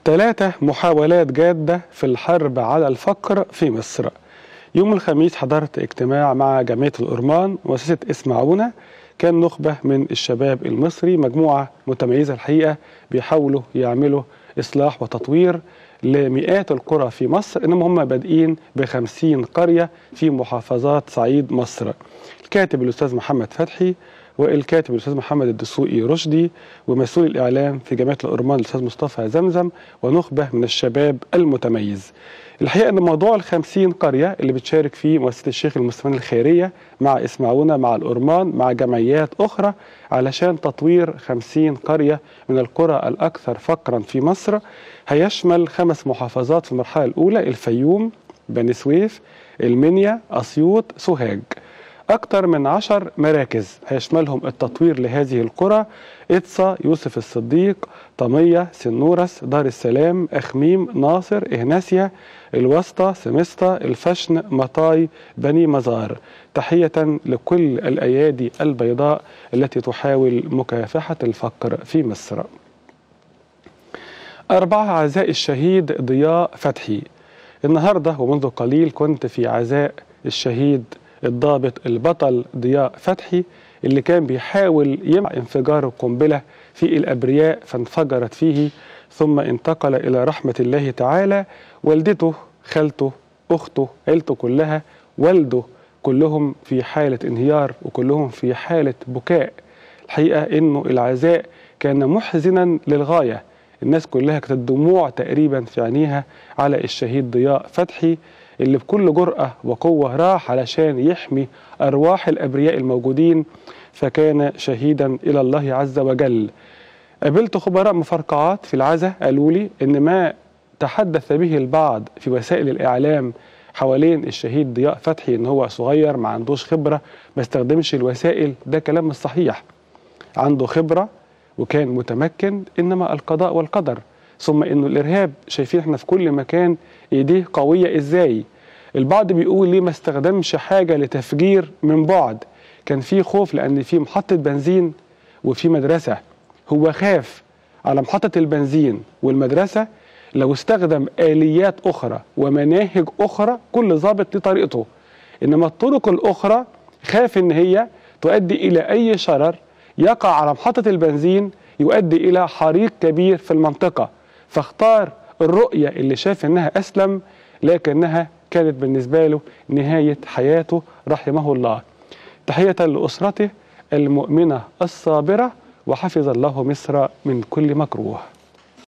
ثلاثة محاولات جادة في الحرب على الفقر في مصر يوم الخميس حضرت اجتماع مع جمعية الأرمان مؤسسة اسمعونا كان نخبة من الشباب المصري مجموعة متميزة الحقيقة بيحاولوا يعملوا إصلاح وتطوير لمئات القرى في مصر إنما هم بادئين بخمسين قرية في محافظات صعيد مصر الكاتب الأستاذ محمد فتحي والكاتب الاستاذ محمد الدسوقي رشدي ومسؤول الاعلام في جامعه الأرمان الاستاذ مصطفى زمزم ونخبه من الشباب المتميز. الحقيقه ان موضوع الخمسين قريه اللي بتشارك فيه مؤسسه الشيخ المسلمين الخيريه مع اسمعونا مع الأرمان مع جمعيات اخرى علشان تطوير خمسين قريه من القرى الاكثر فقرا في مصر هيشمل خمس محافظات في المرحله الاولى الفيوم بني سويف المنيا اسيوط سوهاج. أكثر من عشر مراكز هيشملهم التطوير لهذه القرى إدصا يوسف الصديق طمية سنورس دار السلام أخميم ناصر إهناسيا الوسطى سمسطة الفشن مطاي بني مزار تحية لكل الأيادي البيضاء التي تحاول مكافحة الفقر في مصر أربعة عزاء الشهيد ضياء فتحي النهاردة ومنذ قليل كنت في عزاء الشهيد الضابط البطل ضياء فتحي اللي كان بيحاول يمنع انفجار القنبلة في الأبرياء فانفجرت فيه ثم انتقل إلى رحمة الله تعالى والدته خالته أخته عيلته كلها والده كلهم في حالة انهيار وكلهم في حالة بكاء الحقيقة إنه العزاء كان محزنا للغاية الناس كلها كانت الدموع تقريبا في عينيها على الشهيد ضياء فتحي اللي بكل جرأة وقوة راح علشان يحمي أرواح الأبرياء الموجودين فكان شهيدا إلى الله عز وجل قابلت خبراء مفرقعات في العزة قالوا لي إن ما تحدث به البعض في وسائل الإعلام حوالين الشهيد ضياء فتحي إن هو صغير ما عندوش خبرة ما استخدمش الوسائل ده كلام مش صحيح عنده خبرة وكان متمكن إنما القضاء والقدر ثم انه الارهاب شايفين احنا في كل مكان ايديه قويه ازاي البعض بيقول ليه ما استخدمش حاجه لتفجير من بعد كان في خوف لان في محطه بنزين وفي مدرسه هو خاف على محطه البنزين والمدرسه لو استخدم اليات اخرى ومناهج اخرى كل ضابط ليه طريقته انما الطرق الاخرى خاف ان هي تؤدي الى اي شرر يقع على محطه البنزين يؤدي الى حريق كبير في المنطقه فاختار الرؤية اللي شاف انها اسلم لكنها كانت بالنسبة له نهاية حياته رحمه الله تحية لأسرته المؤمنة الصابرة وحفظ الله مصر من كل مكروه